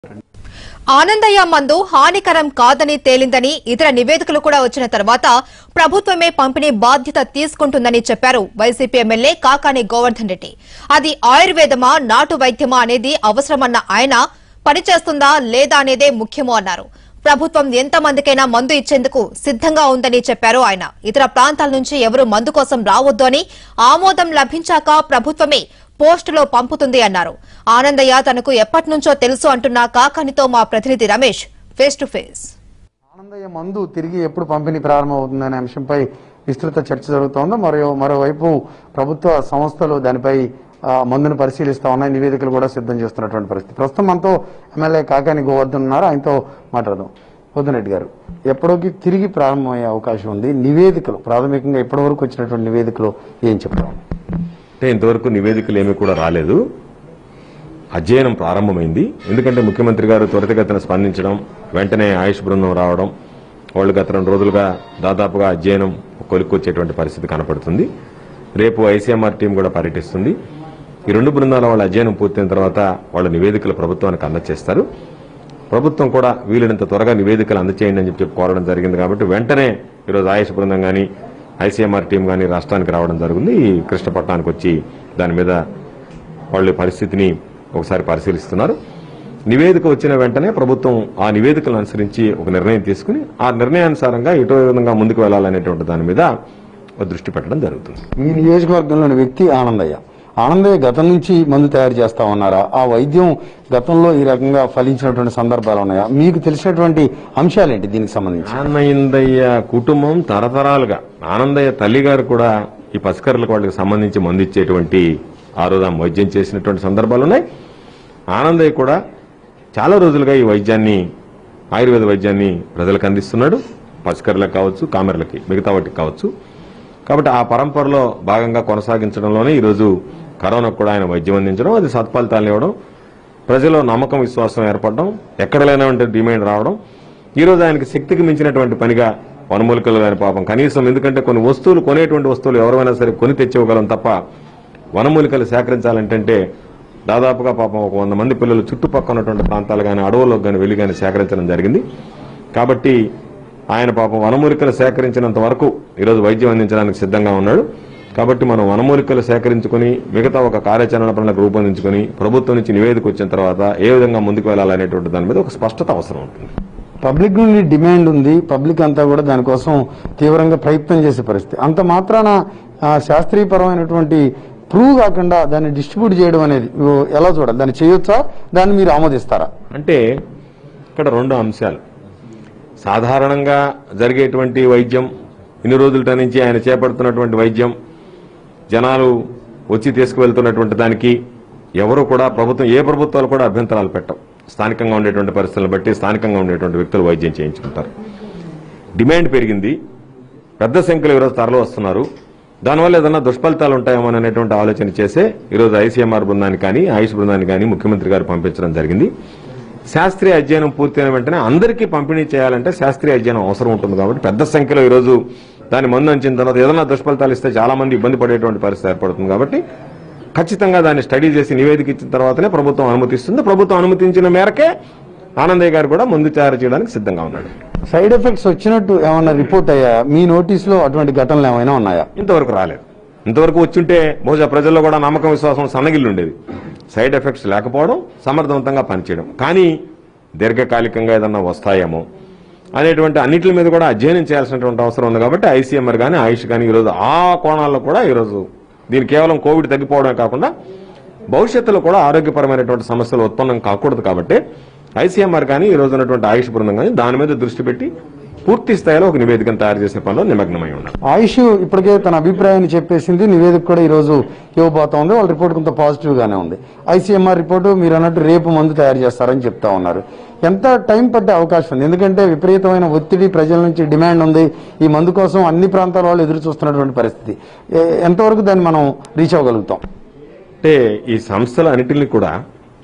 ఆనందయ్య మందు హానికరం కాదని తేలిందని ఇతర నివేదికలు కూడా వచ్చిన తర్వాత ప్రభుత్వమే పంపిణీ బాధ్యత తీసుకుంటుందని చెప్పారు వైసీపీ ఎమ్మెల్యే కాకాని గోవర్ధన్ రెడ్డి అది ఆయుర్వేదమా నాటు వైద్యమా అనేది అవసరమన్న ఆయన పనిచేస్తుందా లేదా అనేదే ముఖ్యమో అన్నారు ప్రభుత్వం ఎంతమందికైనా మందు ఇచ్చేందుకు సిద్ధంగా ఉందని చెప్పారు ఆయన ఇతర ప్రాంతాల నుంచి ఎవరూ మందు కోసం రావద్దు అని ఆమోదం లభించాక ప్రభుత్వమే పోస్టులో పంపుతుంది అన్నారు ఆనందయ్య తనకు ఎప్పటినుంచో తెలుసు అంటున్న కాకానితో మా ప్రతినిధి Ramesh face to face Anandayya మందు తిరిగి ఎప్పుడు పంపిణీ ప్రారంభమవుతుందనే అంశంపై విస్తృత చర్చ జరుగుతోంది మరో మరోవైపు ప్రభుత్వ సంస్థలు దానిపై ఆ, మందును పరిశీలిస్తా ఉన్నాయి నివేదికలు కూడా సిద్ధం చేస్తున్నటువంటి పరిస్థితి ప్రస్తుతం మనతో ఎమ్మెల్యే కాకాని గోవర్ధన్ ఉన్నారు ఆయనతో మాట్లాడదాం గోవర్ధన్ రెడ్డి గారు ఎప్పటికి తిరిగి ప్రారంభమయ్యే అవకాశం ఉంది నివేదికలు ప్రాథమికంగా ఇప్పటి వరకు వచ్చినటువంటి నివేదికలు ఏం చెప్తాం అంటే ఇంతవరకు నివేదికలు ఏమీ కూడా రాలేదు అధ్యయనం ప్రారంభమైంది ఎందుకంటే ముఖ్యమంత్రి గారు త్వరితగతిన స్పందించడం వెంటనే ఆయుష్ బృందం రావడం వాళ్ళు గత రెండు రోజులుగా దాదాపుగా అధ్యయనం కొలుక్కొచ్చేటువంటి పరిస్థితి కనపడుతుంది రేపు ఐసీఎంఆర్ టీం కూడా పర్యటిస్తుంది ఈ రెండు బృందాల వాళ్ళ అధ్యయనం పూర్తయిన తర్వాత వాళ్ళ నివేదికలు ప్రభుత్వానికి అందజేస్తారు ప్రభుత్వం కూడా వీలైనంత త్వరగా నివేదికలు అందచేయండి అని చెప్పి కోరడం జరిగింది కాబట్టి వెంటనే ఈరోజు ఆయుష్ బృందం కానీ ఐసీఎంఆర్ టీం కానీ రాష్ట్రానికి రావడం జరిగింది ఈ కృష్ణపట్నానికి వచ్చి దాని మీద వాళ్ళు పరిస్థితిని ఒకసారి పరిశీలిస్తున్నారు నివేదిక వచ్చిన వెంటనే ప్రభుత్వం ఆ నివేదికలను అనుసరించి ఒక నిర్ణయం తీసుకుని ఆ నిర్ణయానుసారంగా ఎటో విధంగా ముందుకు వెళ్లాలనేటువంటి దాని మీద ఒక దృష్టి పెట్టడం జరుగుతుంది మీ నియోజకవర్గంలోని వ్యక్తి ఆనందయ్య ఆనందయ్య గతం నుంచి మందు తయారు చేస్తా ఉన్నారా ఆ వైద్యం గతంలో ఈ రకంగా ఫలించినటువంటి సందర్భాలు ఉన్నాయా మీకు తెలిసినటువంటి అంశాలేంటి దీనికి సంబంధించి ఆనందయ్య కుటుంబం తరతరాలుగా ఆనందయ్య తల్లి గారు కూడా ఈ పసికర్లకు వాళ్ళకి సంబంధించి మందు ఇచ్చేటువంటి ఆ రోజు ఆమె వైద్యం చేసినటువంటి సందర్భాలు ఉన్నాయి ఆనందయ్య కూడా చాలా రోజులుగా ఈ వైద్యాన్ని ఆయుర్వేద వైద్యాన్ని ప్రజలకు అందిస్తున్నాడు పసికర్లకు కావచ్చు కామెర్లకి మిగతా వాటికి కావచ్చు కాబట్టి ఆ పరంపరలో భాగంగా కొనసాగించడంలోనే ఈరోజు కరోనాకు కూడా ఆయన వైద్యం అందించడం అది సత్ఫలితాలు ఇవ్వడం ప్రజల్లో నమ్మకం విశ్వాసం ఏర్పడడం ఎక్కడ లేనటువంటి డిమాండ్ రావడం ఈ రోజు ఆయనకి శక్తికి మించినటువంటి పనిగా వనమూలికలు కాని పాపం కనీసం ఎందుకంటే కొన్ని వస్తువులు కొనేటువంటి వస్తువులు ఎవరైనా సరే కొని తెచ్చివ్వగలం తప్ప వనమూలికలు సేకరించాలంటే దాదాపుగా పాపం ఒక వంద మంది పిల్లలు చుట్టుపక్కల ఉన్నటువంటి ప్రాంతాలు కానీ అడవుల్లోకి కానీ వెళ్ళి కానీ సేకరించడం జరిగింది కాబట్టి ఆయన పాపం వనమూలికలు సేకరించినంత వరకు ఈరోజు వైద్యం అందించడానికి సిద్ధంగా ఉన్నాడు కాబట్టి మనం వనమూలికలు సేకరించుకుని మిగతా ఒక కార్యాచరణ ప్రణాళిక రూపొందించుకుని ప్రభుత్వం నుంచి నివేదిక వచ్చిన తర్వాత ఏ విధంగా ముందుకు వెళ్ళాలనేటువంటి దాని మీద ఒక స్పష్టత అవసరం ఉంటుంది పబ్లిక్ నుండి డిమాండ్ ఉంది పబ్లిక్ అంతా కూడా దానికోసం తీవ్రంగా ప్రయత్నం చేసే పరిస్థితి అంత మాత్రాన ఆ, శాస్త్రీయపరమైనటువంటి ప్రూవ్ కాకుండా దాన్ని డిస్ట్రిబ్యూట్ చేయడం అనేది ఓ, ఎలా చూడాలి దాన్ని చేయొచ్చా దాన్ని మీరు ఆమోదిస్తారా అంటే ఇక్కడ రెండు అంశాలు సాధారణంగా జరిగేటువంటి వైద్యం ఇన్ని రోజుల నుంచి ఆయన చేపడుతున్నటువంటి వైద్యం జనాలు వచ్చి తీసుకువెళ్తున్నటువంటి దానికి ఎవరు కూడా ప్రభుత్వం ఏ ప్రభుత్వాలు కూడా అభ్యంతరాలు పెట్టవు స్థానికంగా ఉండేటువంటి పరిస్థితులను బట్టి స్థానికంగా ఉండేటువంటి వ్యక్తులు వైద్యం చేయించుకుంటారు డిమాండ్ పెరిగింది పెద్ద సంఖ్యలో ఈరోజు తరలి వస్తున్నారు దానివల్ల ఏదైనా దుష్ఫలితాలు ఉంటాయేమో అనేటువంటి ఆలోచన చేసే ఈరోజు ఐసీఎంఆర్ బృందాన్ని కానీ ఆయుష్ బృందాన్ని కానీ ముఖ్యమంత్రి గారు పంపించడం జరిగింది శాస్త్రీయ అధ్యయనం పూర్తయిన వెంటనే అందరికీ పంపిణీ చేయాలంటే శాస్త్రీయ అధ్యయనం అవసరం ఉంటుంది కాబట్టి పెద్ద సంఖ్యలో ఈరోజు దాని మందు అంచిన తర్వాత ఏదైనా దుష్ఫలితాలు ఇస్తే చాలా మంది ఇబ్బంది పడేటువంటి పరిస్థితి ఏర్పడుతుంది కాబట్టి ఖచ్చితంగా దాన్ని స్టడీ చేసి నివేదిక ఇచ్చిన తర్వాతనే ప్రభుత్వం అనుమతిస్తుంది ప్రభుత్వం అనుమతించిన మేరకే ఆనందయ్య గారు కూడా ముందు తయారు చేయడానికి సిద్ధంగా ఉన్నాడు సైడ్ ఎఫెక్ట్స్ వచ్చినట్టు ఏమన్నా రిపోర్ట్ అయ్యా మీ నోటీసులో అటువంటి ఘటనలు ఏమైనా ఉన్నాయా ఇంతవరకు రాలేదు ఇంతవరకు వచ్చుంటే బహుశా ప్రజల్లో కూడా నమ్మకం విశ్వాసం సన్నగిల్లు ఉండేది సైడ్ ఎఫెక్ట్స్ లేకపోవడం సమర్థవంతంగా పనిచేయడం కానీ దీర్ఘకాలికంగా ఏదన్నా వస్తాయేమో అనేటువంటి అన్నిటి మీద కూడా అధ్యయనం చేయాల్సినటువంటి అవసరం ఉంది కాబట్టి ఐసీఎంఆర్ కానీ ఆయుష్ కానీ ఈరోజు ఆ కోణాల్లో కూడా ఈరోజు దీని కేవలం కోవిడ్ తగ్గిపోవడమే కాకుండా భవిష్యత్తులో కూడా ఆరోగ్యపరమైనటువంటి సమస్యలు ఉత్పన్నం కాకూడదు కాబట్టి ఐసీఎంఆర్ కానీ ఈ రోజు ఉన్నటువంటి ఆయుష్ బృందం కానీ దాని మీద దృష్టి పెట్టి పూర్తి స్థాయిలో ఒక నివేదికను తయారు చేసే పనిలో నిమగ్నమై ఉన్నారు ఆయుష్ ఇప్పటికే తన అభిప్రాయాన్ని చెప్పేసింది నివేదిక కూడా ఈ రోజు ఇవ్వబోతా ఉంది వాళ్ళ రిపోర్ట్ కొంత పాజిటివ్ గానే ఉంది ఐసీఎంఆర్ రిపోర్టు మీరు అన్నట్టు రేపు మందు తయారు చేస్తారని చెప్తా ఉన్నారు ఎంత టైం పట్టే అవకాశం ఉంది ఎందుకంటే విపరీతమైన ఒత్తిడి ప్రజల నుంచి డిమాండ్ ఉంది ఈ మందు కోసం అన్ని ప్రాంతాల వాళ్ళు ఎదురు చూస్తున్నటువంటి పరిస్థితి ఏ- ఎంతవరకు దాన్ని మనం రీచ్ అవ్వగలుగుతాం అంటే ఈ సంస్థలు అన్నిటిని కూడా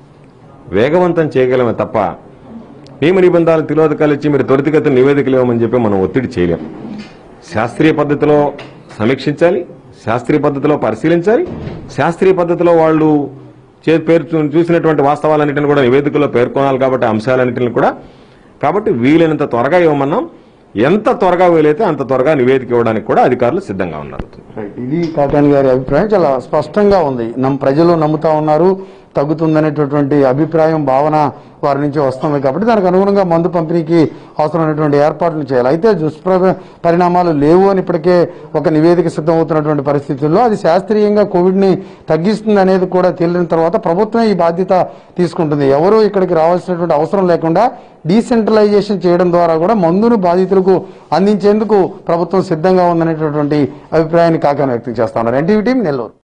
వేగవంతం చేయగలమే తప్ప నియమ నిబంధనలు తిలోదకాలు ఇచ్చి మీరు త్వరితగతిన నివేదికలు ఇవ్వమని చెప్పి మనం ఒత్తిడి చేయలేం శాస్త్రీయ పద్ధతిలో సమీక్షించాలి శాస్త్రీయ పద్ధతిలో పరిశీలించాలి శాస్త్రీయ పద్ధతిలో వాళ్ళు చే- పేరు చూ- చూసినటువంటి వాస్తవాలన్నింటిని కూడా నివేదికలో పేర్కొనాలి కాబట్టి ఆ అంశాలన్నింటిని కూడా కాబట్టి వీలైనంత త్వరగా ఇవ్వమన్నాం ఎంత త్వరగా వీలైతే అంత త్వరగా నివేదిక ఇవ్వడానికి కూడా అధికారులు సిద్ధంగా ఉన్నారు రైట్. ఇది కాకాని గారి అభిప్రాయం చాలా స్పష్టంగా ఉంది నమ్ ప్రజలు నమ్ముతా ఉన్నారు తగ్గుతుందనేటటువంటి అభిప్రాయం భావన వారి నుంచి వస్తుంది కాబట్టి దానికి అనుగుణంగా మందు పంపిణీకి అవసరమైనటువంటి ఏర్పాట్లు చేయాలి అయితే దుష్ప్ర పరిణామాలు లేవు అని ఇప్పటికే ఒక నివేదిక సిద్ధమవుతున్నటువంటి పరిస్థితుల్లో అది శాస్త్రీయంగా కోవిడ్ ని తగ్గిస్తుంది అనేది కూడా తేలిన తర్వాత ప్రభుత్వం ఈ బాధ్యత తీసుకుంటుంది ఎవరు ఇక్కడికి రావాల్సినటువంటి అవసరం లేకుండా డీసెంట్రలైజేషన్ చేయడం ద్వారా కూడా మందును బాధితులకు అందించేందుకు ప్రభుత్వం సిద్ధంగా ఉందనేటటువంటి అభిప్రాయాన్ని కాకాని వ్యక్తం చేస్తా ఉన్నారు ఎన్టీవీ టీం నెల్లూరు